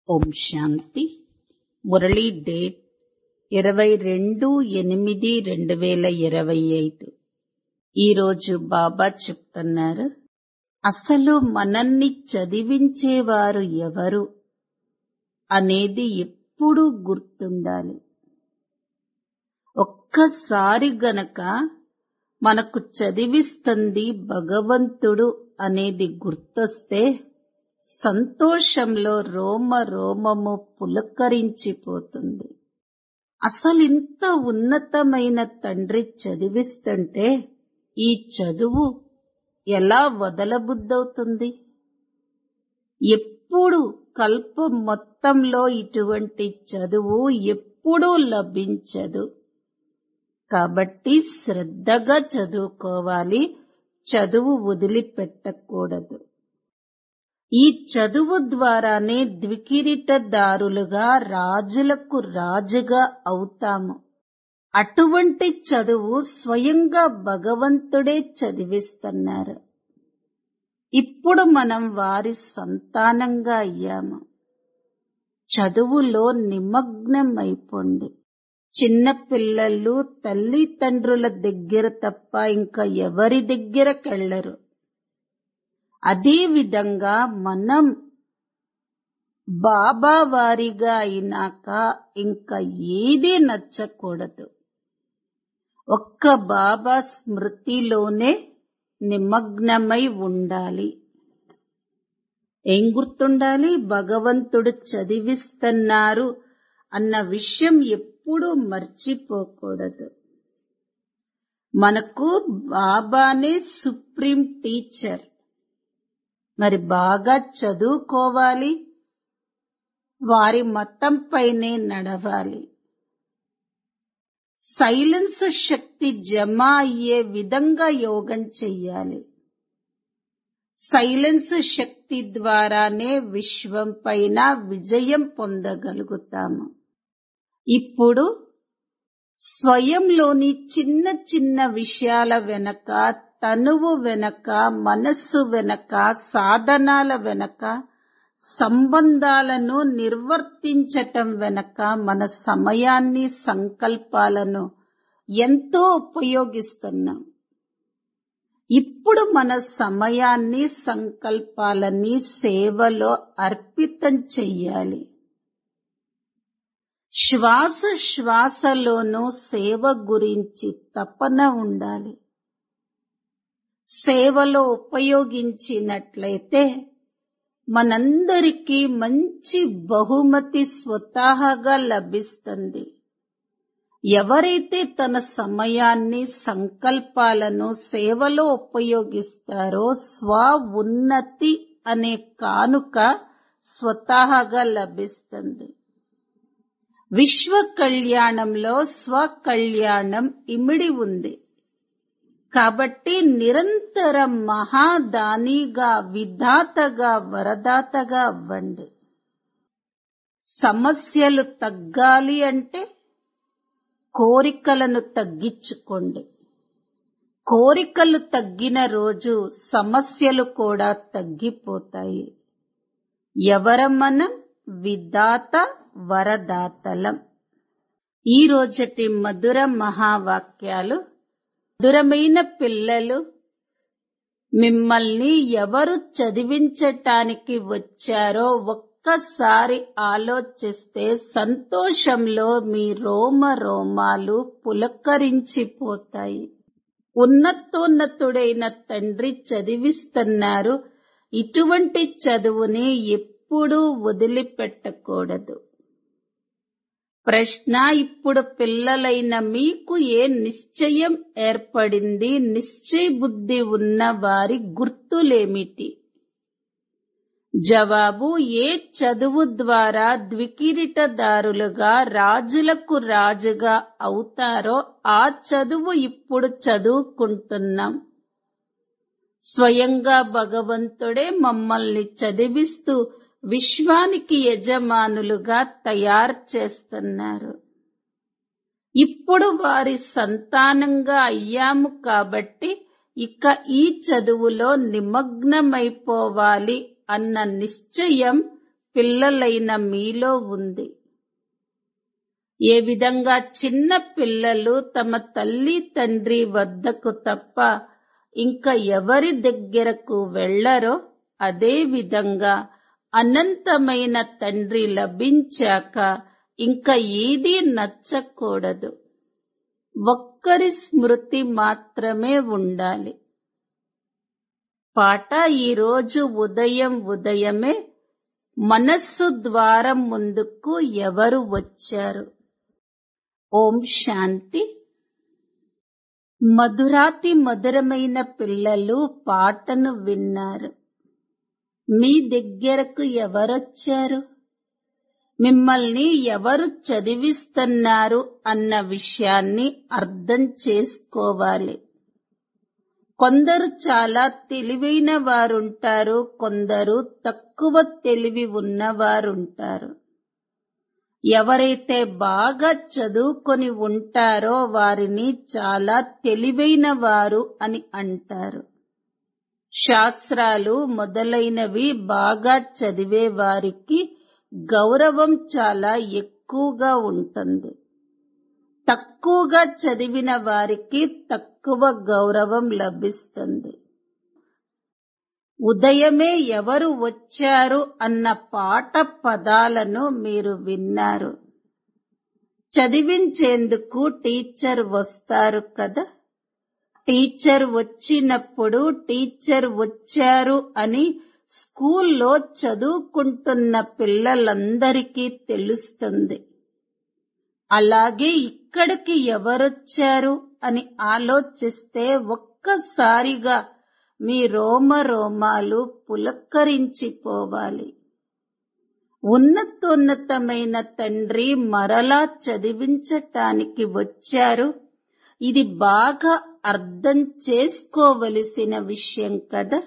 ఓం శాంతి Murali date ఇరవై రెండు ఎనిమిది రెండు వేల ఇరవై ఐదు ఈరోజు బాబా చెప్తున్నారు అసలు మనల్ని చదివించేవారు ఎవరు అనేది ఎప్పుడూ గుర్తుండాలి ఒక్కసారి గనక మనకు చదివిస్తుంది భగవంతుడు అనేది గుర్తొస్తే సంతోషంలో రోమ రోమము పులకరించిపోతుంది అసలింత ఉన్నతమైన తండ్రి చదివిస్తుంటే ఈ చదువు ఎలా వదలబుద్దవుతుంది ఎప్పుడు కల్పం మొత్తంలో ఇటువంటి చదువు ఎప్పుడూ లభించదు కాబట్టి శ్రద్ధగా చదువుకోవాలి చదువు వదిలిపెట్టకూడదు ఈ చదువు ద్వారానే ద్వికిరీటదారులుగా రాజులకు రాజుగా అవుతాము అటువంటి చదువు స్వయంగా భగవంతుడే చదివిస్తున్నారు ఇప్పుడు మనం వారి సంతానంగా అయ్యాము చదువులో నిమగ్నం అయిపోండి చిన్న పిల్లలు తల్లిదండ్రుల దగ్గర తప్ప ఇంకా ఎవరి దగ్గరకెళ్లరు అదే విధంగా మనం బాబా వారిగా అయినాక ఇంకా ఏదీ నచ్చకూడదు ఒక్క బాబా స్మృతిలోనే నిమగ్నమై ఉండాలి ఏం గుర్తుండాలి భగవంతుడు చదివిస్తున్నారు అన్న విషయం ఎప్పుడూ మర్చిపోకూడదు మనకు బాబానే సుప్రీం టీచర్ మరి బాగా చదువుకోవాలి వారి మతం పైనే నడవాలి సైలెన్స్ శక్తి జమ అయ్యే విధంగా యోగం చెయ్యాలి సైలెన్స్ శక్తి ద్వారానే విశ్వం పైన విజయం పొందగలుగుతాము ఇప్పుడు స్వయంలోని చిన్న చిన్న విషయాల వెనక తనువు వెనక మనస్సు వెనక సాధనాల వెనక సంబంధాలను నిర్వర్తించటం వెనక మన సమయాన్ని సంకల్పాలను ఎంతో ఉపయోగిస్తున్నాం ఇప్పుడు మన సమయాన్ని సంకల్పాలని సేవలో అర్పితం చెయ్యాలి శ్వాస శ్వాసలోనూ సేవ గురించి తపన ఉండాలి సేవలో ఉపయోగించినట్లయితే మనందరికీ మంచి బహుమతి స్వతహాగా లభిస్తుంది ఎవరైతే తన సమయాన్ని సంకల్పాలను సేవలో ఉపయోగిస్తారో స్వ ఉన్నతి అనే కానుక స్వతహాగా లభిస్తుంది విశ్వ కళ్యాణంలో స్వ కళ్యాణం ఇమిడి ఉంది కాబట్టి నిరంతరం మహాదానిగా విధాతగా వరదాతగా అవ్వండి సమస్యలు తగ్గాలి అంటే కోరికలను తగ్గించుకోండి కోరికలు తగ్గిన రోజు సమస్యలు కూడా తగ్గిపోతాయి ఎవరం మనం విధాత వరదాతలం ఈ రోజటి మధుర మహావాక్యాలు మధురమైన పిల్లలు మిమ్మల్ని ఎవరు చదివించటానికి వచ్చారో ఒక్కసారి ఆలోచిస్తే సంతోషంలో మీ రోమ రోమాలు పులకరించిపోతాయి ఉన్నతోన్నతుడైన తండ్రి చదివిస్తున్నారు ఇటువంటి చదువుని ఎప్పుడూ వదిలిపెట్టకూడదు ప్రశ్న ఇప్పుడు పిల్లలైన మీకు ఏ నిశ్చయం ఏర్పడింది నిశ్చయ బుద్ధి ఉన్న వారి గుర్తులేమిటి జవాబు ఏ చదువు ద్వారా ద్వికిరీటదారులుగా రాజులకు రాజుగా అవుతారో ఆ చదువు ఇప్పుడు చదువుకుంటున్నాం స్వయంగా భగవంతుడే మమ్మల్ని చదివిస్తూ విశ్వానికి యజమానులుగా తయారు చేస్తున్నారు ఇప్పుడు వారి సంతానంగా అయ్యాము కాబట్టి ఇక ఈ చదువులో నిమగ్నమైపోవాలి అన్న నిశ్చయం పిల్లలైన మీలో ఉంది ఏ విధంగా చిన్న పిల్లలు తమ తల్లి తండ్రి వద్దకు తప్ప ఇంకా ఎవరి దగ్గరకు వెళ్లరో అదే విధంగా అనంతమైన తండ్రి లభించాక ఇంకా ఏదీ నచ్చకూడదు ఒక్కరి స్మృతి మాత్రమే ఉండాలి పాట ఈరోజు ఉదయం ఉదయమే మనస్సు ద్వారం ముందుకు ఎవరు వచ్చారు ఓం శాంతి మధురాతి మధురమైన పిల్లలు పాటను విన్నారు మీ దగ్గరకు ఎవరొచ్చారు మిమ్మల్ని ఎవరు చదివిస్తున్నారు అన్న విషయాన్ని అర్థం చేసుకోవాలి కొందరు చాలా తెలివైన వారుంటారు కొందరు తక్కువ తెలివి ఉన్నవారుంటారు ఎవరైతే బాగా చదువుకొని ఉంటారో వారిని చాలా తెలివైన వారు అని అంటారు శాస్త్రాలు మొదలైనవి బాగా చదివే వారికి గౌరవం చాలా ఎక్కువగా ఉంటుంది తక్కువగా చదివిన వారికి తక్కువ గౌరవం లభిస్తుంది ఉదయమే ఎవరు వచ్చారు అన్న పాట పదాలను మీరు విన్నారు చదివించేందుకు టీచర్ వస్తారు కదా టీచర్ వచ్చినప్పుడు టీచర్ వచ్చారు అని స్కూల్లో చదువుకుంటున్న పిల్లలందరికీ తెలుస్తుంది అలాగే ఇక్కడికి ఎవరొచ్చారు అని ఆలోచిస్తే ఒక్కసారిగా మీ రోమ రోమాలు పులక్కరించిపోవాలి ఉన్నతోన్నతమైన తండ్రి మరలా చదివించటానికి వచ్చారు ఇది బాగా అర్థం చేసుకోవలసిన విషయం కదా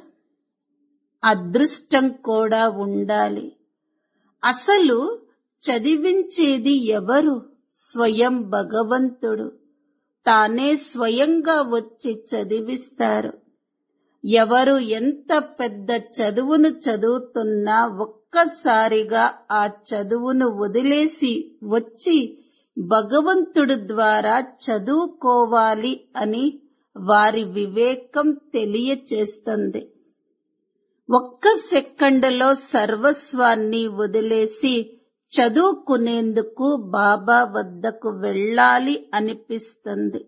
అదృష్టం కూడా ఉండాలి అసలు చదివించేది ఎవరు స్వయం భగవంతుడు తానే స్వయంగా వచ్చి చదివిస్తారు ఎవరు ఎంత పెద్ద చదువును చదువుతున్నా ఒక్కసారిగా ఆ చదువును వదిలేసి వచ్చి భగవంతుడు ద్వారా చదువుకోవాలి అని వారి వివేకం తెలియచేస్తుంది ఒక్క సెకండులో సర్వస్వాన్ని వదిలేసి చదువుకునేందుకు బాబా వద్దకు వెళ్ళాలి అనిపిస్తుంది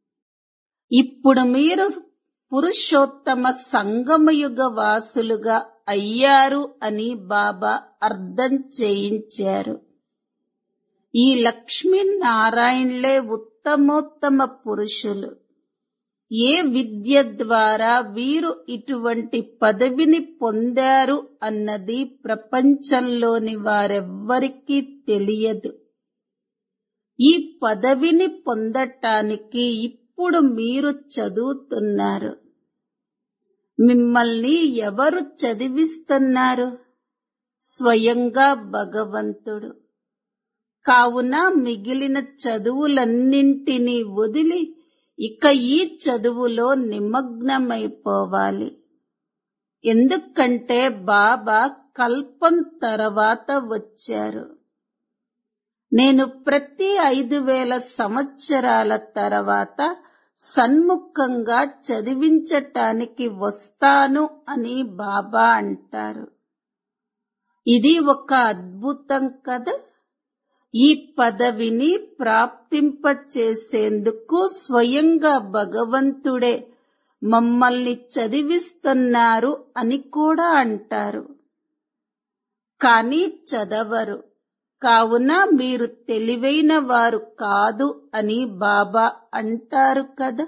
ఇప్పుడు మీరు పురుషోత్తమ సంగమయుగ వాసులుగా అయ్యారు అని బాబా అర్థం చేయించారు ఈ లక్ష్మీనారాయణలే ఉత్తమోత్తమ పురుషులు ఏ విద్య ద్వారా వీరు ఇటువంటి పదవిని పొందారు అన్నది ప్రపంచంలోని వారెవ్వరికీ తెలియదు ఈ పదవిని పొందటానికి ఇప్పుడు మీరు చదువుతున్నారు మిమ్మల్ని ఎవరు చదివిస్తున్నారు స్వయంగా భగవంతుడు కావున మిగిలిన చదువులన్నింటినీ వదిలి ఇక ఈ చదువులో నిమగ్నమైపోవాలి ఎందుకంటే బాబా కల్పం తర్వాత వచ్చారు నేను ప్రతి ఐదు వేల సంవత్సరాల తర్వాత సన్ముఖంగా చదివించటానికి వస్తాను అని బాబా అంటారు ఇది ఒక అద్భుతం కదా ఈ పదవిని ప్రాప్తింపచేసేందుకు స్వయంగా భగవంతుడే మమ్మల్ని చదివిస్తున్నారు అని కూడా అంటారు కానీ చదవరు కావున మీరు తెలివైన వారు కాదు అని బాబా అంటారు కదా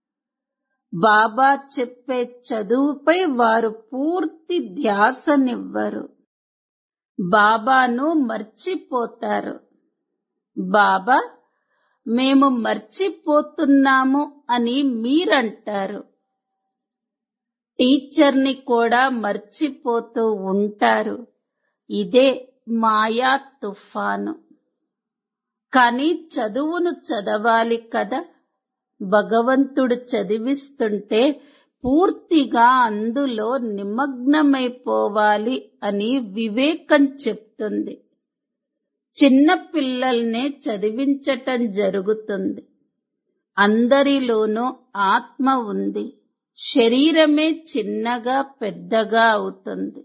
బాబా చెప్పే చదువుపై వారు పూర్తి ధ్యాసనివ్వరు బాబాను మర్చిపోతారు బాబా మేము మర్చిపోతున్నాము అని మీరంటారు టీచర్ని కూడా మర్చిపోతూ ఉంటారు ఇదే మాయా తుఫాను కానీ చదువును చదవాలి కదా భగవంతుడు చదివిస్తుంటే పూర్తిగా అందులో నిమగ్నమైపోవాలి అని వివేకం చెప్తుంది చిన్న పిల్లల్నే చదివించటం జరుగుతుంది అందరిలోనూ ఆత్మ ఉంది శరీరమే చిన్నగా పెద్దగా అవుతుంది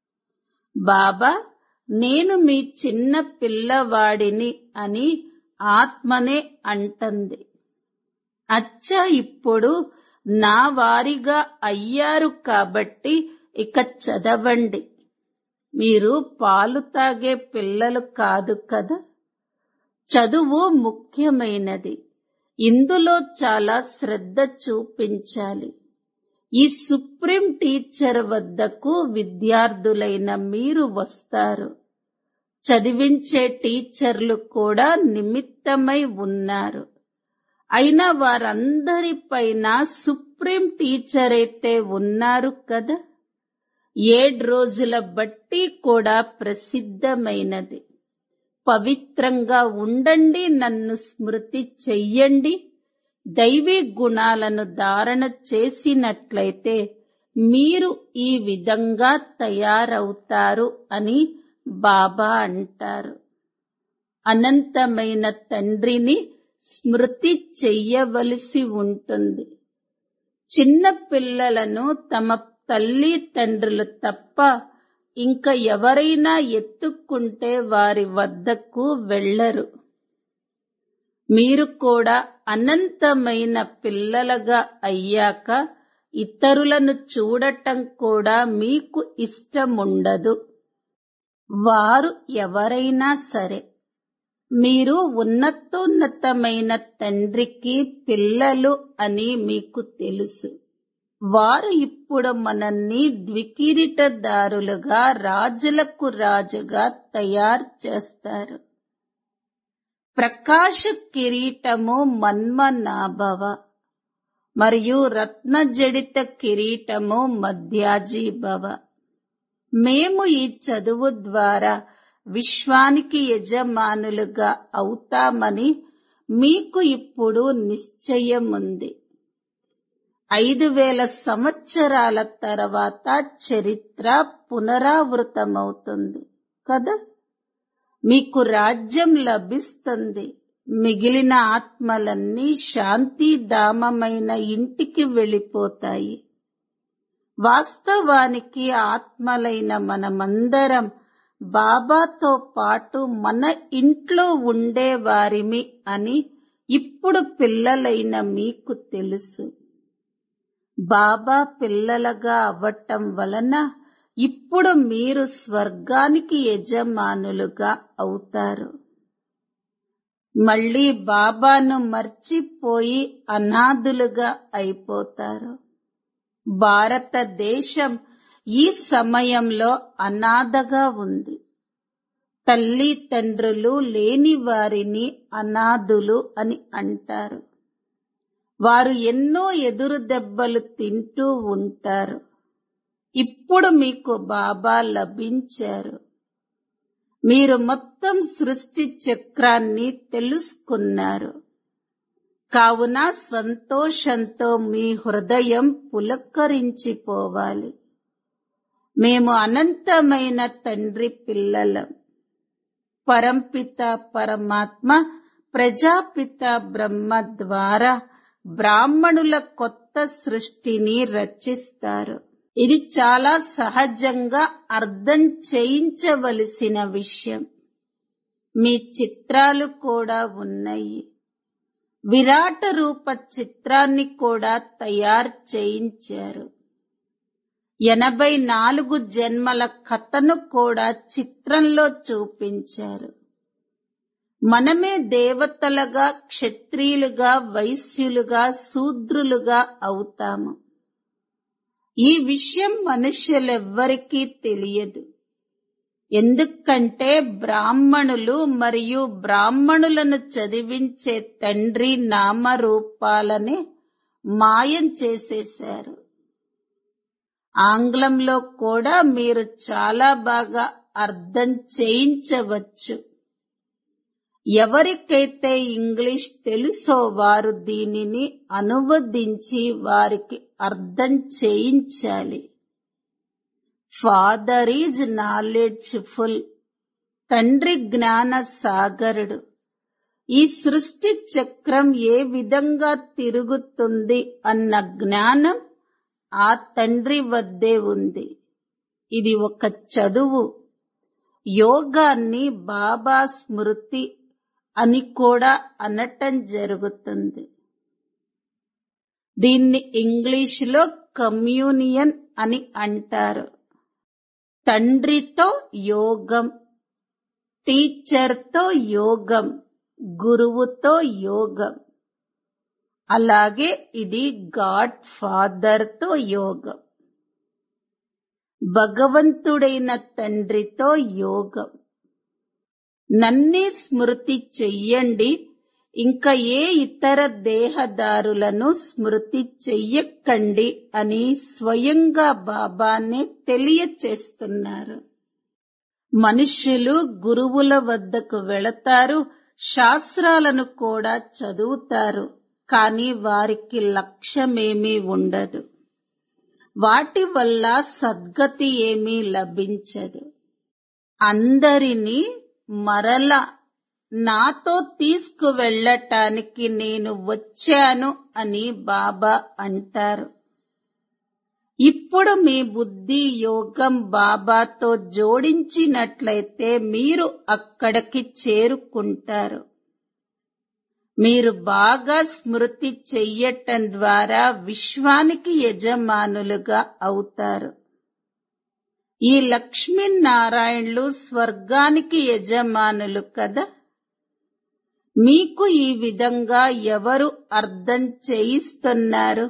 బాబా నేను మీ చిన్న పిల్లవాడిని అని ఆత్మనే అంటుంది అచ్చా ఇప్పుడు నా వారిగా అయ్యారు కాబట్టి ఇక చదవండి మీరు పాలు తాగే పిల్లలు కాదు కదా చదువు ముఖ్యమైనది ఇందులో చాలా శ్రద్ధ చూపించాలి ఈ సుప్రీం టీచర్ వద్దకు విద్యార్థులైన మీరు వస్తారు చదివించే టీచర్లు కూడా నిమిత్తమై ఉన్నారు అయినా వారందరిపైన సుప్రీం టీచర్ అయితే ఉన్నారు కదా ఏడు రోజుల బట్టి కూడా ప్రసిద్ధమైనది పవిత్రంగా ఉండండి నన్ను స్మృతి చెయ్యండి దైవీ గుణాలను ధారణ చేసినట్లయితే మీరు ఈ విధంగా తయారవుతారు అని బాబా అంటారు అనంతమైన తండ్రిని స్మృతి చెయ్యవలసి ఉంటుంది చిన్న పిల్లలను తమ తల్లి తండ్రులు తప్ప ఇంకా ఎవరైనా ఎత్తుక్కుంటే వారి వద్దకు వెళ్ళరు మీరు కూడా అనంతమైన పిల్లలుగా అయ్యాక ఇతరులను చూడటం కూడా మీకు ఇష్టముండదు వారు ఎవరైనా సరే మీరు ఉన్నతోన్నతమైన తండ్రికి పిల్లలు అని మీకు తెలుసు వారు ఇప్పుడు మనల్ని ద్వికిరీటదారులుగా రాజులకు రాజుగా తయారు చేస్తారు ప్రకాశ కిరీటము మన్మనాభవ మరియు రత్నజడిత కిరీటము మధ్యాజీభవ మేము ఈ చదువు ద్వారా విశ్వానికి యజమానులుగా అవుతామని మీకు ఇప్పుడు నిశ్చయముంది ఐదు వేల సంవత్సరాల తర్వాత చరిత్ర పునరావృతమవుతుంది కదా మీకు రాజ్యం లభిస్తుంది మిగిలిన ఆత్మలన్నీ శాంతిధామమైన ఇంటికి వెళ్ళిపోతాయి వాస్తవానికి ఆత్మలైన మనమందరం బాబాతో పాటు మన ఇంట్లో ఉండేవారిమి అని ఇప్పుడు పిల్లలైన మీకు తెలుసు బాబా పిల్లలుగా అవ్వటం వలన ఇప్పుడు మీరు స్వర్గానికి యజమానులుగా అవుతారు మళ్ళీ బాబాను మర్చిపోయి అనాథులుగా అయిపోతారు భారతదేశం ఈ సమయంలో అనాథగా ఉంది తల్లి తండ్రులు లేని వారిని అనాథులు అని అంటారు వారు ఎన్నో ఎదురు దెబ్బలు తింటూ ఉంటారు ఇప్పుడు మీకు బాబా లభించారు మీరు మొత్తం సృష్టి చక్రాన్ని తెలుసుకున్నారు కావున సంతోషంతో మీ హృదయం పులక్కరించిపోవాలి మేము అనంతమైన తండ్రి పిల్లలం పరంపిత పరమాత్మ ప్రజాపిత బ్రహ్మ ద్వారా బ్రాహ్మణుల కొత్త సృష్టిని రచిస్తారు ఇది చాలా సహజంగా అర్థం చేయించవలసిన విషయం మీ చిత్రాలు కూడా ఉన్నాయి విరాట రూప చిత్రాన్ని కూడా తయారు చేయించారు ఎనభై నాలుగు జన్మల కథను కూడా చిత్రంలో చూపించారు మనమే దేవతలుగా క్షత్రియులుగా వైశ్యులుగా శూద్రులుగా అవుతాము ఈ విషయం మనుష్యులెవ్వరికీ తెలియదు ఎందుకంటే బ్రాహ్మణులు మరియు బ్రాహ్మణులను చదివించే తండ్రి నామరూపాలని మాయం చేసేశారు ఆంగ్లంలో కూడా మీరు చాలా బాగా అర్థం చేయించవచ్చు ఎవరికైతే ఇంగ్లీష్ తెలుసో వారు దీనిని అనువదించి వారికి అర్థం చేయించాలి ఫాదర్ ఈజ్ నాలెడ్జ్ఫుల్ తండ్రి జ్ఞాన సాగరుడు ఈ సృష్టి చక్రం ఏ విధంగా తిరుగుతుంది అన్న జ్ఞానం ఆ తండ్రి వద్దే ఉంది ఇది ఒక చదువు యోగాన్ని బాబా స్మృతి అని కూడా అనటం జరుగుతుంది దీన్ని ఇంగ్లీషులో కమ్యూనియన్ అని అంటారు తండ్రితో యోగం టీచర్తో యోగం గురువుతో యోగం అలాగే ఇది గాడ్ ఫాదర్తో యోగం భగవంతుడైన తండ్రితో యోగం నన్నే స్మృతి చెయ్యండి ఇంకా ఏ ఇతర దేహదారులను స్మృతి చెయ్యకండి అని స్వయంగా బాబానే తెలియచేస్తున్నారు మనుష్యులు గురువుల వద్దకు వెళతారు శాస్త్రాలను కూడా చదువుతారు కానీ వారికి లక్ష్యమేమీ ఉండదు వాటి వల్ల సద్గతి ఏమీ లభించదు అందరినీ మరల నాతో తీసుకువెళ్ళటానికి నేను వచ్చాను అని బాబా అంటారు ఇప్పుడు మీ బుద్ధి యోగం బాబాతో జోడించినట్లయితే మీరు అక్కడికి చేరుకుంటారు మీరు బాగా స్మృతి చెయ్యటం ద్వారా విశ్వానికి యజమానులుగా అవుతారు ఈ లక్ష్మీనారాయణులు స్వర్గానికి యజమానులు కదా మీకు ఈ విధంగా ఎవరు అర్థం చేయిస్తున్నారు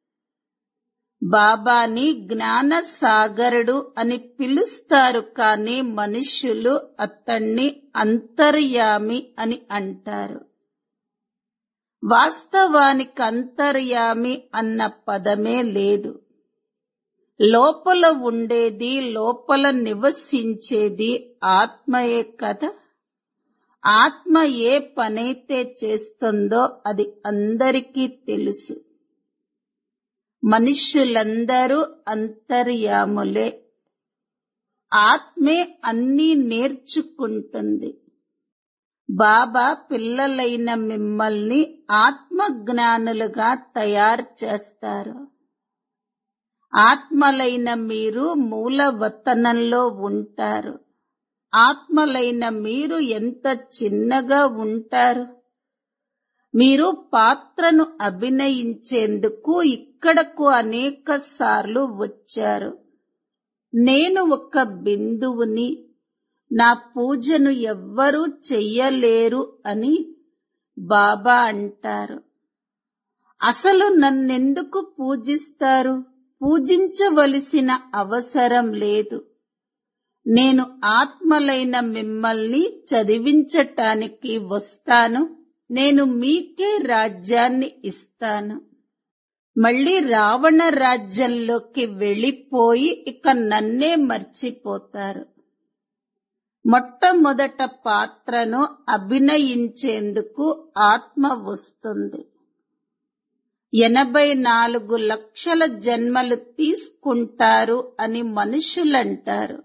బాబాని జ్ఞాన సాగరుడు అని పిలుస్తారు కానీ మనుష్యులు అతన్ని అంతర్యామి అని అంటారు వాస్తవానికి అంతర్యామి అన్న పదమే లేదు లోపల ఉండేది లోపల నివసించేది ఆత్మయే కదా ఆత్మ ఏ పనైతే చేస్తుందో అది అందరికీ తెలుసు మనుష్యులందరూ అంతర్యాములే ఆత్మే అన్నీ నేర్చుకుంటుంది బాబా పిల్లలైన మిమ్మల్ని ఆత్మజ్ఞానులుగా తయారు చేస్తారు ఆత్మలైన మీరు మూల వతనంలో ఉంటారు ఆత్మలైన మీరు ఎంత చిన్నగా ఉంటారు మీరు పాత్రను అభినయించేందుకు ఇక్కడకు అనేక సార్లు వచ్చారు నేను ఒక బిందువుని నా పూజను ఎవ్వరూ చెయ్యలేరు అని బాబా అంటారు అసలు నన్నెందుకు పూజిస్తారు పూజించవలసిన అవసరం లేదు నేను ఆత్మలైన మిమ్మల్ని చదివించటానికి వస్తాను నేను మీకే రాజ్యాన్ని ఇస్తాను మళ్ళీ రావణ రాజ్యంలోకి వెళ్ళిపోయి ఇక నన్నే మర్చిపోతారు మొట్టమొదట పాత్రను అభినయించేందుకు ఆత్మ వస్తుంది ఎనభై నాలుగు లక్షల జన్మలు తీసుకుంటారు అని మనుషులంటారు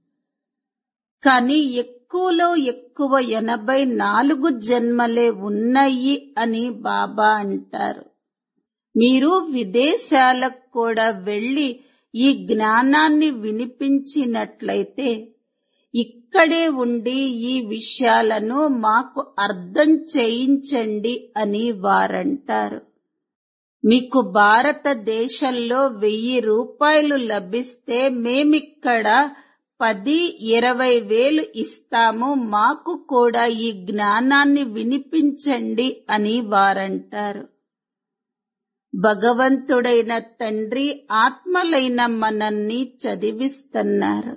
కానీ ఎక్కువలో ఎక్కువ ఎనభై నాలుగు జన్మలే ఉన్నాయి అని బాబా అంటారు మీరు విదేశాలకు కూడా వెళ్లి ఈ జ్ఞానాన్ని వినిపించినట్లయితే ఇక్కడే ఉండి ఈ విషయాలను మాకు అర్థం చేయించండి అని వారంటారు మీకు భారతదేశంలో వెయ్యి రూపాయలు లభిస్తే మేమిక్కడ పది ఇరవై వేలు ఇస్తాము మాకు కూడా ఈ జ్ఞానాన్ని వినిపించండి అని వారంటారు భగవంతుడైన తండ్రి ఆత్మలైన మనల్ని చదివిస్తున్నారు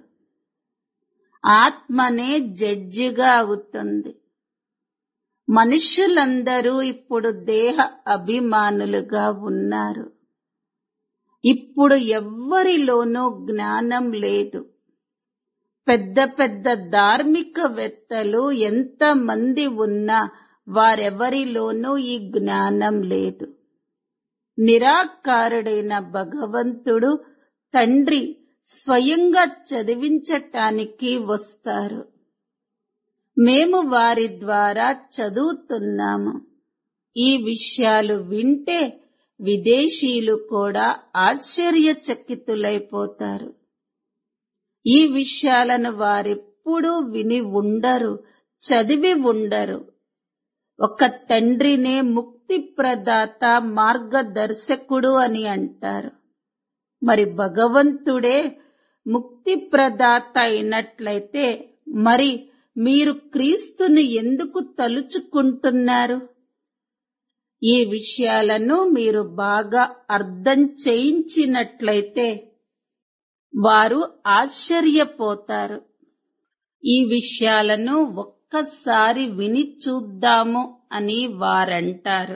ఆత్మనే జడ్జిగా అవుతుంది మనుష్యులందరూ ఇప్పుడు దేహ అభిమానులుగా ఉన్నారు ఇప్పుడు ఎవ్వరిలోనూ జ్ఞానం లేదు పెద్ద పెద్ద ధార్మికవేత్తలు ఎంత మంది ఉన్నా వారెవరిలోనూ ఈ జ్ఞానం లేదు నిరాకారుడైన భగవంతుడు తండ్రి స్వయంగా చదివించటానికి వస్తారు మేము వారి ద్వారా చదువుతున్నాము ఈ విషయాలు వింటే విదేశీయులు కూడా ఆశ్చర్యచకితులైపోతారు ఈ విషయాలను వారెప్పుడూ విని ఉండరు చదివి ఉండరు ఒక తండ్రినే ముక్తి ప్రదాత మార్గదర్శకుడు అని అంటారు మరి భగవంతుడే ముక్తి ప్రదాత అయినట్లయితే మరి మీరు క్రీస్తుని ఎందుకు తలుచుకుంటున్నారు ఈ విషయాలను మీరు బాగా అర్థం చేయించినట్లయితే వారు ఆశ్చర్యపోతారు ఈ విషయాలను ఒక్కసారి విని చూద్దాము అని వారంటారు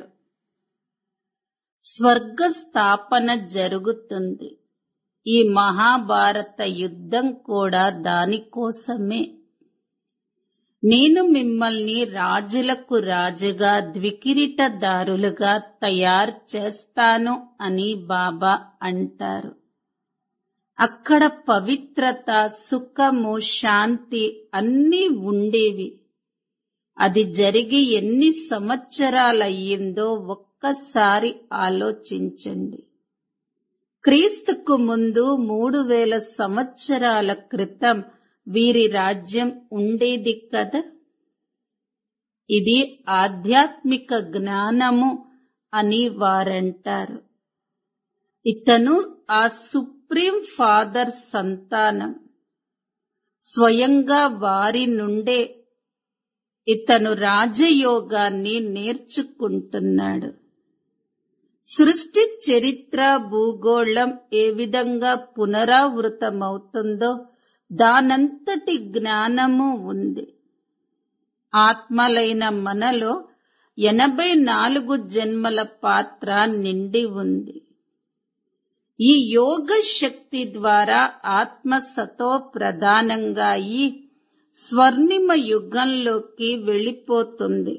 స్వర్గ స్థాపన జరుగుతుంది ఈ మహాభారత యుద్ధం కూడా దానికోసమే నేను మిమ్మల్ని రాజులకు రాజుగా ద్వికిరీటదారులుగా తయారు చేస్తాను అని బాబా అంటారు అక్కడ పవిత్రత సుఖము శాంతి అన్నీ ఉండేవి అది జరిగి ఎన్ని సంవత్సరాలయ్యిందో ఒక్కసారి ఆలోచించండి క్రీస్తుకు ముందు మూడు వేల సంవత్సరాల క్రితం వీరి రాజ్యం ఉండేది కదా ఇది ఆధ్యాత్మిక జ్ఞానము అని వారంటారు ఇతను ఆ సుప్రీం ఫాదర్ సంతానం స్వయంగా వారి నుండే ఇతను రాజయోగాన్ని నేర్చుకుంటున్నాడు సృష్టి చరిత్ర భూగోళం ఏ విధంగా పునరావృతమవుతుందో దానంతటి జ్ఞానము ఉంది ఆత్మలైన మనలో ఎనభై నాలుగు జన్మల పాత్ర నిండి ఉంది ఈ యోగ శక్తి ద్వారా ఆత్మ సతో ప్రధానంగా ఈ స్వర్ణిమ యుగంలోకి వెళ్ళిపోతుంది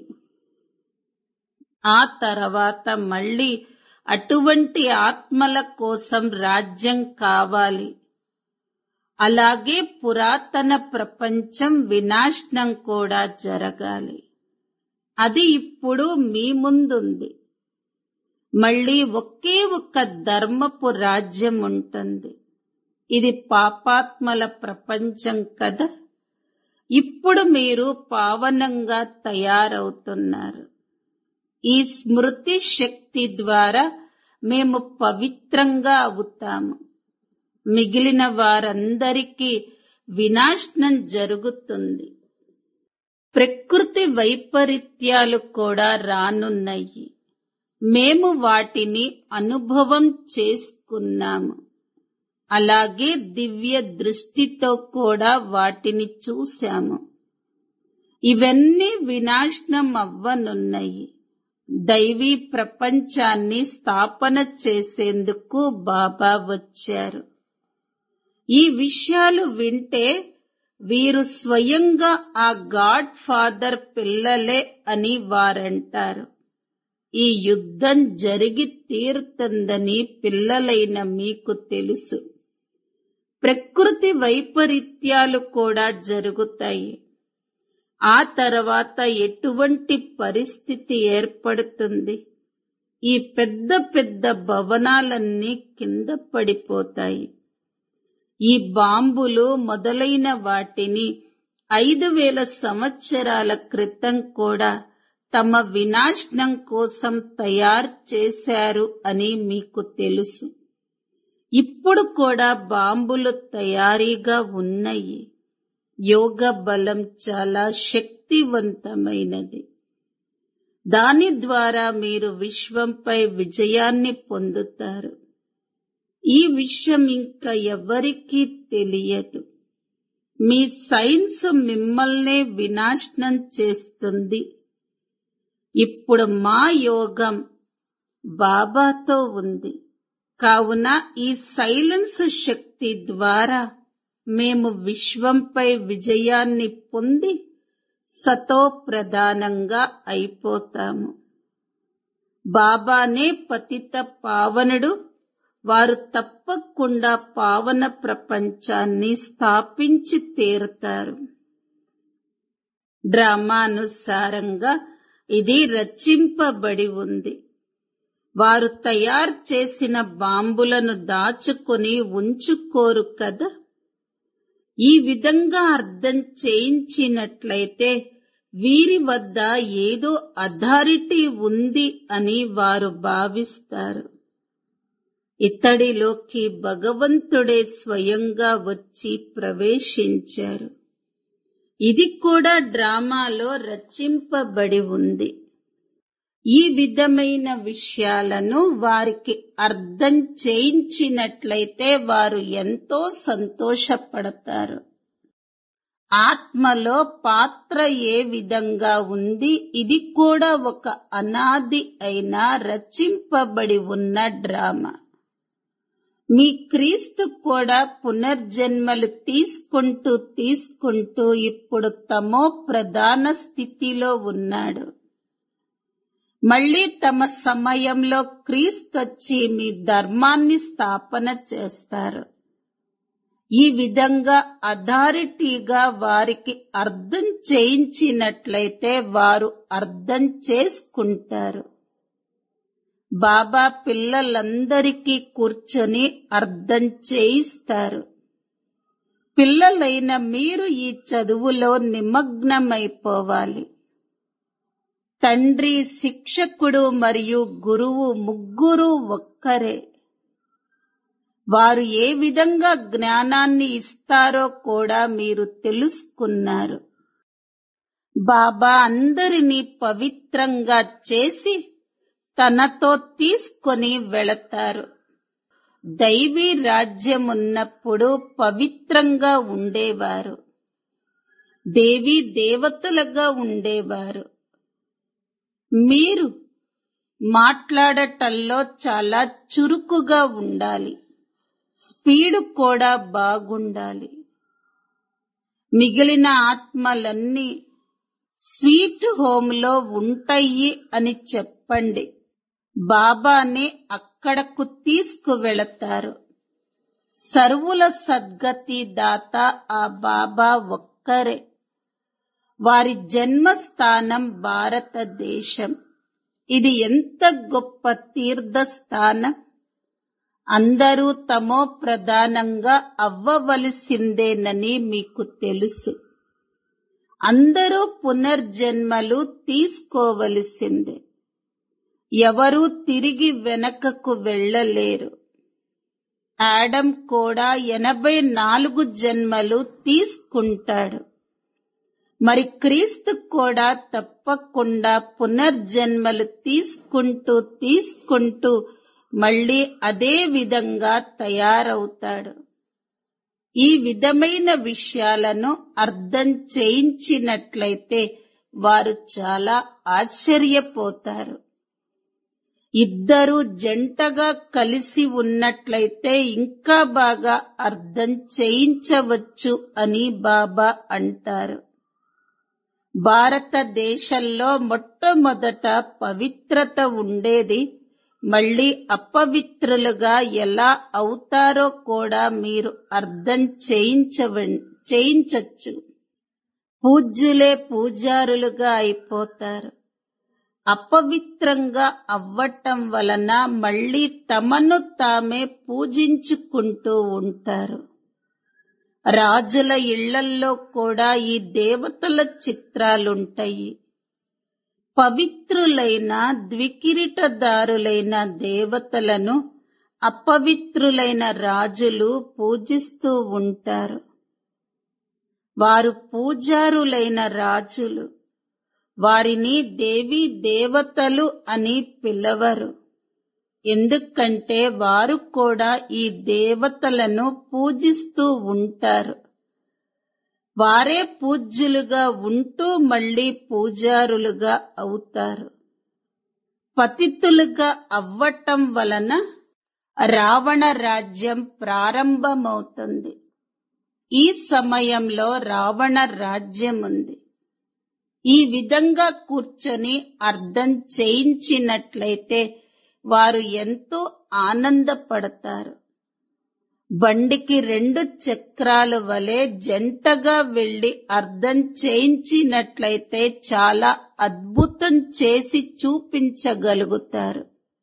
ఆ తర్వాత మళ్ళీ అటువంటి ఆత్మల కోసం రాజ్యం కావాలి అలాగే పురాతన ప్రపంచం వినాశనం కూడా జరగాలి అది ఇప్పుడు మీ ముందుంది మళ్ళీ ఒకే ఒక్క ధర్మపు రాజ్యం ఉంటుంది ఇది పాపాత్మల ప్రపంచం కదా ఇప్పుడు మీరు పావనంగా తయారవుతున్నారు ఈ స్మృతి శక్తి ద్వారా మేము పవిత్రంగా అవుతాము మిగిలిన వారందరికీ వినాశనం జరుగుతుంది ప్రకృతి వైపరీత్యాలు కూడా రానున్నాయి మేము వాటిని అనుభవం చేసుకున్నాము అలాగే దివ్య దృష్టితో కూడా వాటిని చూశాము ఇవన్నీ వినాశనం అవ్వనున్నాయి దైవీ ప్రపంచాన్ని స్థాపన చేసేందుకు బాబా వచ్చారు ఈ విషయాలు వింటే వీరు స్వయంగా ఆ గాడ్ ఫాదర్ పిల్లలే అని వారంటారు ఈ యుద్ధం జరిగి తీరుతుందని పిల్లలైన మీకు తెలుసు ప్రకృతి వైపరీత్యాలు కూడా జరుగుతాయి ఆ తర్వాత ఎటువంటి పరిస్థితి ఏర్పడుతుంది ఈ పెద్ద పెద్ద భవనాలన్నీ కింద పడిపోతాయి ఈ బాంబులు మొదలైన వాటిని ఐదు వేల సంవత్సరాల క్రితం కూడా తమ వినాశనం కోసం తయారు చేశారు అని మీకు తెలుసు ఇప్పుడు కూడా బాంబులు తయారీగా ఉన్నాయి యోగ బలం చాలా శక్తివంతమైనది దాని ద్వారా మీరు విశ్వంపై విజయాన్ని పొందుతారు ఈ విషయం ఇంకా ఎవరికీ తెలియదు మీ సైన్స్ మిమ్మల్నే వినాశనం చేస్తుంది ఇప్పుడు మా యోగం బాబాతో ఉంది కావున ఈ సైలెన్స్ శక్తి ద్వారా మేము విశ్వంపై విజయాన్ని పొంది సతో ప్రధానంగా అయిపోతాము బాబానే పతిత పావనుడు వారు తప్పకుండా పావన ప్రపంచాన్ని స్థాపించి తీరుతారు డ్రామానుసారంగా ఇది రచింపబడి ఉంది వారు తయారు చేసిన బాంబులను దాచుకొని ఉంచుకోరు కదా ఈ విధంగా అర్థం చేయించినట్లయితే వీరి వద్ద ఏదో అథారిటీ ఉంది అని వారు భావిస్తారు ఇతడిలోకి భగవంతుడే స్వయంగా వచ్చి ప్రవేశించారు ఇది కూడా డ్రామాలో రచింపబడి ఉంది ఈ విధమైన విషయాలను వారికి అర్థం చేయించినట్లయితే వారు ఎంతో సంతోషపడతారు ఆత్మలో పాత్ర ఏ విధంగా ఉంది ఇది కూడా ఒక అనాది అయిన రచింపబడి ఉన్న డ్రామా మీ క్రీస్తు కూడా పునర్జన్మలు తీసుకుంటూ తీసుకుంటూ ఇప్పుడు తమో ప్రధాన స్థితిలో ఉన్నాడు మళ్ళీ తమ సమయంలో క్రీస్తొచ్చి మీ ధర్మాన్ని స్థాపన చేస్తారు ఈ విధంగా అథారిటీగా వారికి అర్థం చేయించినట్లయితే వారు అర్థం చేసుకుంటారు బాబా పిల్లలందరికీ కూర్చొని అర్థం చేయిస్తారు పిల్లలైన మీరు ఈ చదువులో నిమగ్నమైపోవాలి తండ్రి శిక్షకుడు మరియు గురువు ముగ్గురు ఒక్కరే వారు ఏ విధంగా జ్ఞానాన్ని ఇస్తారో కూడా మీరు తెలుసుకున్నారు బాబా అందరినీ పవిత్రంగా చేసి తనతో తీసుకొని వెళతారు దైవీ రాజ్యమున్నప్పుడు పవిత్రంగా ఉండేవారు దేవీ దేవతలుగా ఉండేవారు మీరు మాట్లాడటంలో చాలా చురుకుగా ఉండాలి స్పీడు కూడా బాగుండాలి మిగిలిన ఆత్మలన్నీ స్వీట్ హోమ్లో ఉంటాయి అని చెప్పండి బాబాని అక్కడకు తీసుకువెళతారు సర్వుల సద్గతి దాత ఆ బాబా ఒక్కరే వారి జన్మస్థానం భారతదేశం ఇది ఎంత గొప్ప తీర్థ స్థానం అందరూ తమో ప్రధానంగా అవ్వవలసిందేనని మీకు తెలుసు అందరూ పునర్జన్మలు తీసుకోవలసిందే ఎవరూ తిరిగి వెనకకు వెళ్ళలేరు ఆడమ్ కూడా ఎనభై నాలుగు జన్మలు తీసుకుంటాడు మరి క్రీస్తు కూడా తప్పకుండా పునర్జన్మలు తీసుకుంటూ తీసుకుంటూ మళ్ళీ అదే విధంగా తయారవుతాడు ఈ విధమైన విషయాలను అర్థం చేయించినట్లయితే వారు చాలా ఆశ్చర్యపోతారు ఇద్దరు జంటగా కలిసి ఉన్నట్లయితే ఇంకా బాగా అర్థం చేయించవచ్చు అని బాబా అంటారు భారతదేశంలో మొట్టమొదట పవిత్రత ఉండేది మళ్ళీ అపవిత్రులుగా ఎలా అవుతారో కూడా మీరు అర్థం చేయించవ చేయించచ్చు పూజ్యులే పూజారులుగా అయిపోతారు అపవిత్రంగా అవ్వటం వలన మళ్ళీ తమను తామే పూజించుకుంటూ ఉంటారు రాజుల ఇళ్లల్లో కూడా ఈ దేవతల చిత్రాలుంటాయి పవిత్రులైన ద్వికిరీటదారులైన దేవతలను అపవిత్రులైన రాజులు పూజిస్తూ ఉంటారు వారు పూజారులైన రాజులు వారిని దేవి దేవతలు అని పిలవరు ఎందుకంటే వారు కూడా ఈ దేవతలను పూజిస్తూ ఉంటారు వారే పూజ్యులుగా ఉంటూ మళ్ళీ పూజారులుగా అవుతారు పతితులుగా అవ్వటం వలన రావణ రాజ్యం ప్రారంభమవుతుంది ఈ సమయంలో రావణ రాజ్యం ఉంది ఈ విధంగా కూర్చొని అర్థం చేయించినట్లయితే వారు ఎంతో ఆనందపడతారు బండికి రెండు చక్రాల వలె జంటగా వెళ్లి అర్థం చేయించినట్లయితే చాలా అద్భుతం చేసి చూపించగలుగుతారు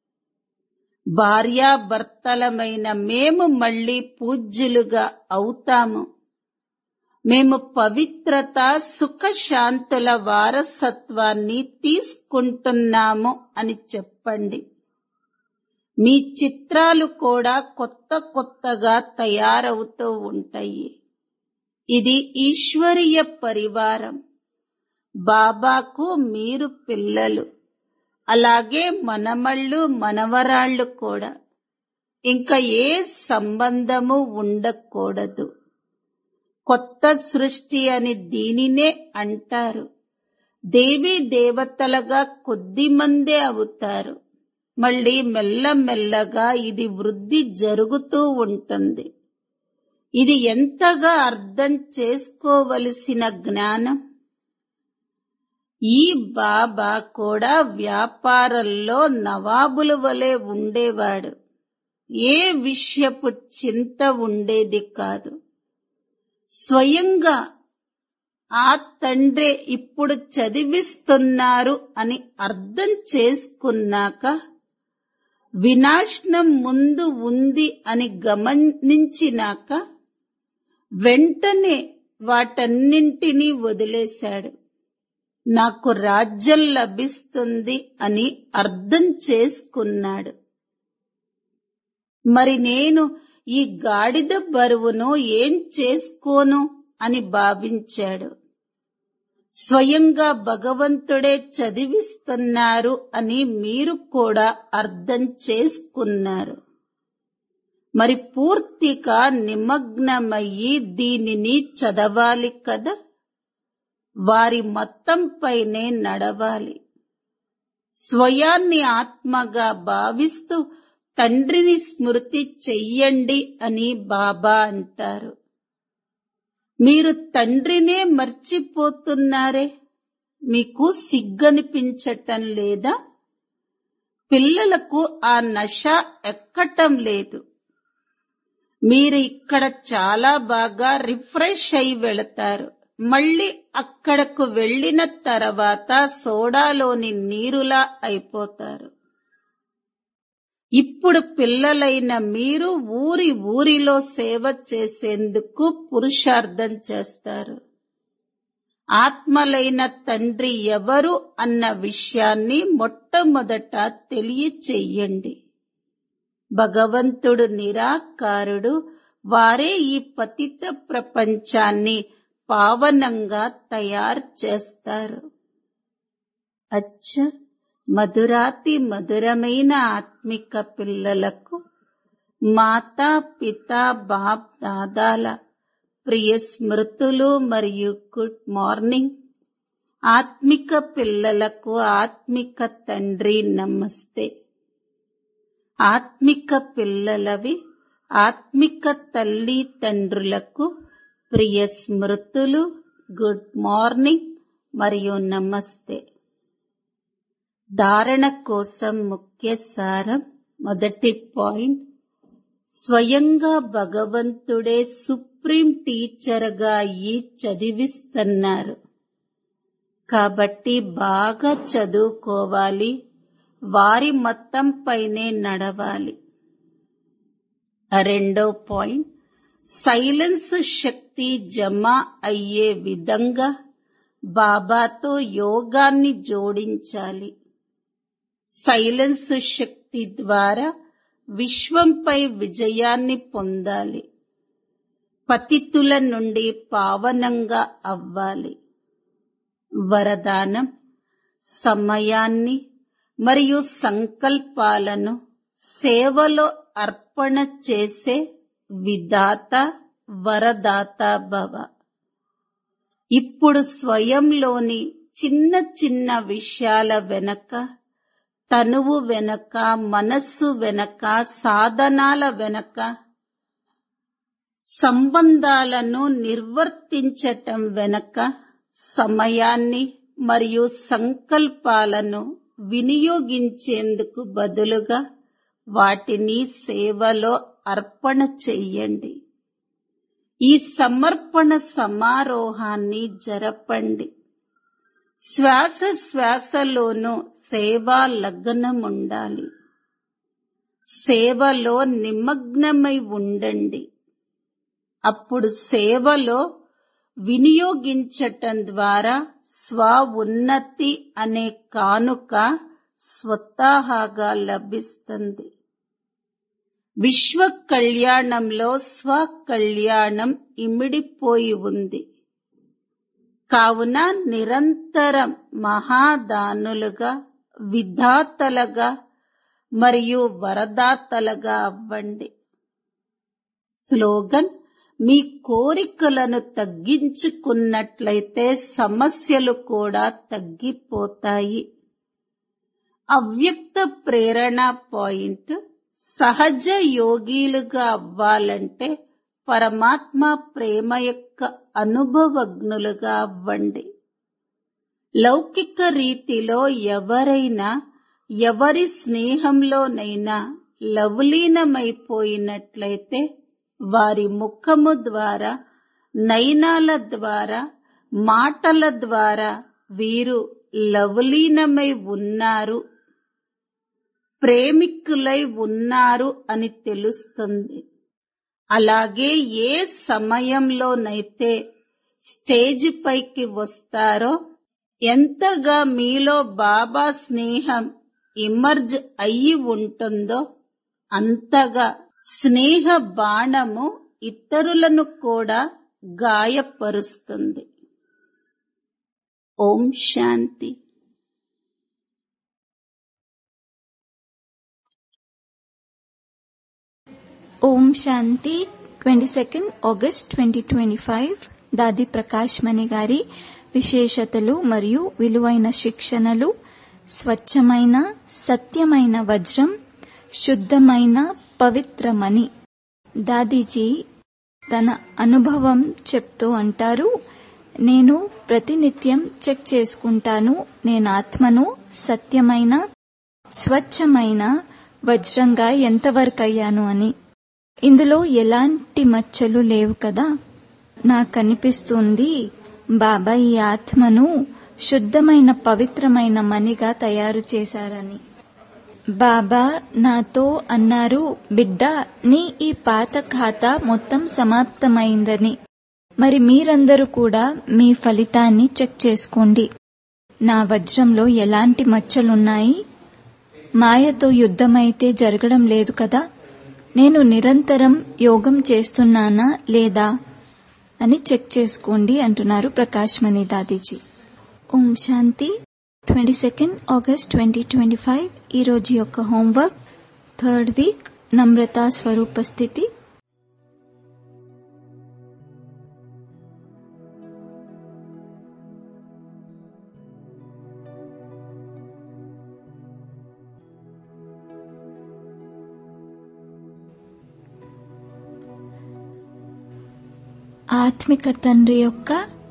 భార్యాభర్తలమైన మేము మళ్ళీ పూజ్యులుగా అవుతాము మేము పవిత్రత సుఖశాంతుల వారసత్వాన్ని తీసుకుంటున్నాము అని చెప్పండి మీ చిత్రాలు కూడా కొత్త కొత్తగా తయారవుతూ ఉంటాయి ఇది ఈశ్వరీయ పరివారం బాబాకు మీరు పిల్లలు అలాగే మనమళ్ళు మనవరాళ్ళు కూడా ఇంకా ఏ సంబంధము ఉండకూడదు కొత్త సృష్టి అని దీనినే అంటారు దేవీ దేవతలుగా కొద్ది మందే అవుతారు మళ్ళీ మెల్లమెల్లగా ఇది వృద్ధి జరుగుతూ ఉంటుంది ఇది ఎంతగా అర్థం చేసుకోవలసిన జ్ఞానం ఈ బాబా కూడా వ్యాపారంలో నవాబుల వలె ఉండేవాడు ఏ విషయపు చింత ఉండేది కాదు స్వయంగా ఆ తండ్రే ఇప్పుడు చదివిస్తున్నారు అని అర్థం చేసుకున్నాక వినాశనం ముందు ఉంది అని గమనించినాక వెంటనే వాటన్నింటినీ వదిలేశాడు నాకు రాజ్యం లభిస్తుంది అని అర్థం చేసుకున్నాడు మరి నేను ఈ గాడిద బరువును ఏం చేసుకోను అని భావించాడు స్వయంగా భగవంతుడే చదివిస్తున్నారు అని మీరు కూడా అర్థం చేసుకున్నారు మరి పూర్తిగా నిమగ్నమయ్యి దీనిని చదవాలి కదా వారి మొత్తం పైనే నడవాలి స్వయాన్ని ఆత్మగా భావిస్తూ తండ్రిని స్మృతి చెయ్యండి అని బాబా అంటారు మీరు తండ్రినే మర్చిపోతున్నారే మీకు సిగ్గనిపించటం లేదా పిల్లలకు ఆ నష ఎక్కటం లేదు మీరు ఇక్కడ చాలా బాగా రిఫ్రెష్ అయి వెళతారు మళ్ళీ అక్కడకు వెళ్ళిన తర్వాత సోడాలోని నీరులా అయిపోతారు ఇప్పుడు పిల్లలైన మీరు ఊరి ఊరిలో సేవ చేసేందుకు పురుషార్థం చేస్తారు ఆత్మలైన తండ్రి ఎవరు అన్న విషయాన్ని మొట్టమొదట తెలియచెయ్యండి భగవంతుడు నిరాకారుడు వారే ఈ పతిత ప్రపంచాన్ని పావనంగా తయారు చేస్తారు అచ్చ మధురాతి మధురమైన ఆత్మిక పిల్లలకు మాతా పిత బాప్ దాదాల ప్రియ స్మృతులు మరియు గుడ్ మార్నింగ్ ఆత్మిక పిల్లలకు ఆత్మిక తండ్రి నమస్తే ఆత్మిక పిల్లలవి ఆత్మిక తల్లి తండ్రులకు ప్రియ స్మృతులు గుడ్ మార్నింగ్ మరియు నమస్తే ధారణ కోసం ముఖ్య సారం మొదటి పాయింట్ స్వయంగా భగవంతుడే సుప్రీం టీచర్గా అయ్యి చదివిస్తున్నారు కాబట్టి బాగా చదువుకోవాలి వారి మొత్తం పైనే నడవాలి రెండో పాయింట్ సైలెన్స్ శక్తి జమ అయ్యే విధంగా బాబాతో యోగాన్ని జోడించాలి సైలెన్స్ శక్తి ద్వారా విశ్వంపై విజయాన్ని పొందాలి పతితుల నుండి పావనంగా అవ్వాలి వరదానం సమయాన్ని మరియు సంకల్పాలను సేవలో అర్పణ చేసే విధాత వరదాత భవ ఇప్పుడు స్వయంలోని చిన్న చిన్న విషయాల వెనక తనువు వెనక మనస్సు వెనక సాధనాల వెనక సంబంధాలను నిర్వర్తించటం వెనక సమయాన్ని మరియు సంకల్పాలను వినియోగించేందుకు బదులుగా వాటిని సేవలో అర్పణ చెయ్యండి ఈ సమర్పణ సమారోహాన్ని జరపండి శ్వాస శ్వాసలోనూ సేవా లగ్నముండాలి సేవలో నిమగ్నమై ఉండండి అప్పుడు సేవలో వినియోగించటం ద్వారా స్వ ఉన్నతి అనే కానుక స్వతహాగా లభిస్తుంది విశ్వ కళ్యాణంలో స్వ కళ్యాణం ఇమిడిపోయి ఉంది కావున నిరంతరం మహాదానులుగా విధాతలుగా మరియు వరదాతలుగా అవ్వండి స్లోగన్ మీ కోరికలను తగ్గించుకున్నట్లయితే సమస్యలు కూడా తగ్గిపోతాయి అవ్యక్త ప్రేరణ పాయింట్ సహజ యోగీలుగా అవ్వాలంటే పరమాత్మ ప్రేమ యొక్క అనుభవజ్ఞులుగా అవ్వండి లౌకిక రీతిలో ఎవరైనా ఎవరి స్నేహంలోనైనా లవలీనమైపోయినట్లయితే వారి ముఖము ద్వారా నయనాల ద్వారా మాటల ద్వారా వీరు లవలీనమై ఉన్నారు ప్రేమికులై ఉన్నారు అని తెలుస్తుంది అలాగే ఏ సమయంలోనైతే స్టేజ్ పైకి వస్తారో ఎంతగా మీలో బాబా స్నేహం ఇమర్జ్ అయ్యి ఉంటుందో అంతగా స్నేహ బాణము ఇతరులను కూడా గాయపరుస్తుంది ఓం శాంతి ఓం శాంతి twenty second August twenty twenty five Dadi Prakash మణి గారి విశేషతలు మరియు విలువైన శిక్షణలు స్వచ్ఛమైన సత్యమైన వజ్రం శుద్ధమైన పవిత్రమణి దాదీజీ తన అనుభవం చెప్తూ అంటారు నేను ప్రతినిత్యం చెక్ చేసుకుంటాను నేను ఆత్మను సత్యమైన స్వచ్ఛమైన వజ్రంగా ఎంతవరకు అయ్యాను అని ఇందులో ఎలాంటి మచ్చలు లేవు కదా నాకు అనిపిస్తుంది బాబా ఈ ఆత్మను శుద్ధమైన పవిత్రమైన మణిగా తయారు చేశారని బాబా నాతో అన్నారు బిడ్డ నీ ఈ పాత ఖాతా మొత్తం సమాప్తమైందని మరి మీరందరూ కూడా మీ ఫలితాన్ని చెక్ చేసుకోండి నా వజ్రంలో ఎలాంటి మచ్చలున్నాయి మాయతో యుద్ధమైతే జరగడం లేదు కదా నేను నిరంతరం యోగం చేస్తున్నానా లేదా అని చెక్ చేసుకోండి అంటున్నారు ప్రకాష్ మణి దాదీజీ ఓం శాంతి twenty second August twenty twenty five ఈ రోజు యొక్క హోంవర్క్ థర్డ్ వీక్ నమ్రత స్వరూప స్థితి ఆత్మిక తండ్రి యొక్క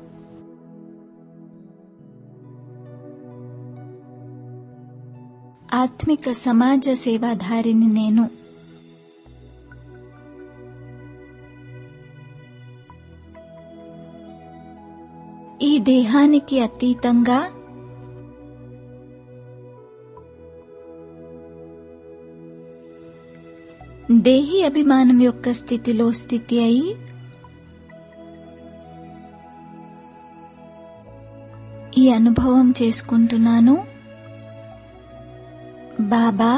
ఆత్మిక సమాజ సేవాధారిని నేను ఈ దేహానికి అతీతంగా దేహి అభిమానం యొక్క స్థితిలో స్థితి అయి ఈ అనుభవం చేసుకుంటున్నాను బాబా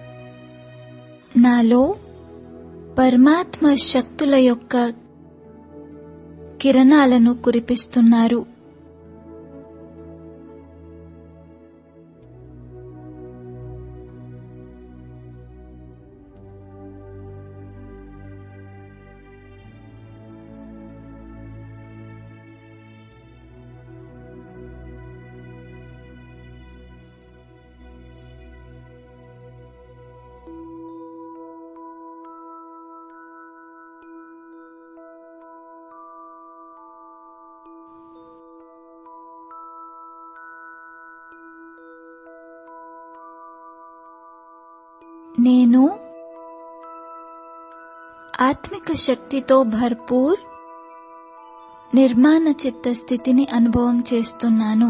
నాలో పరమాత్మ శక్తుల యొక్క కిరణాలను కురిపిస్తున్నారు నేను ఆత్మిక శక్తితో భర్పూర్ నిర్మాణ చిత్త స్థితిని అనుభవం చేస్తున్నాను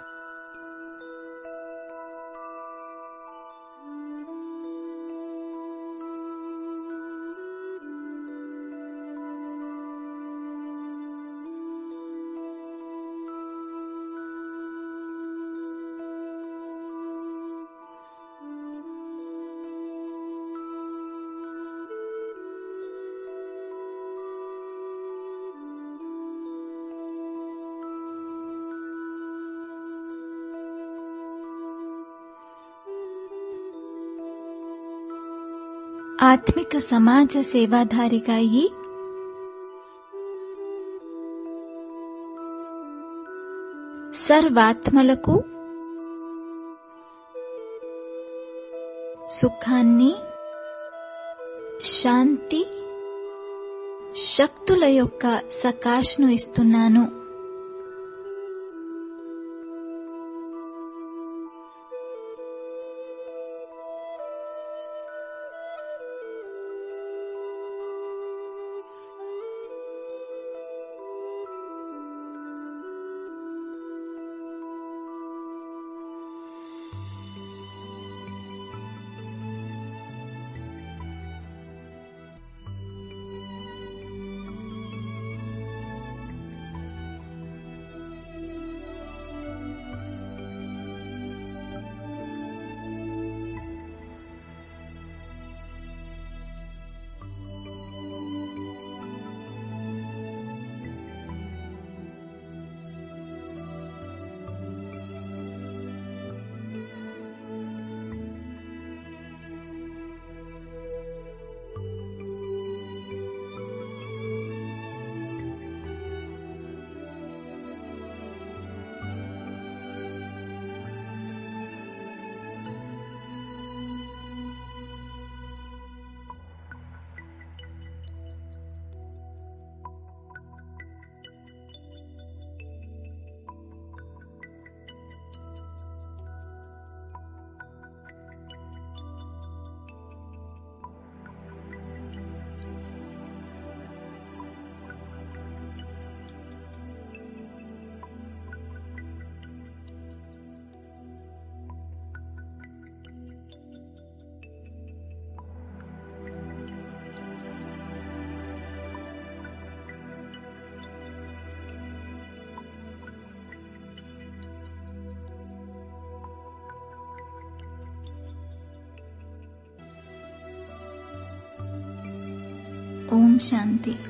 ఆత్మిక సమాజ సేవాధారిగా అయి సర్వాత్మలకు సుఖాన్ని శాంతి శక్తుల యొక్క సకాష్ను ఇస్తున్నాను ఓం శాంతి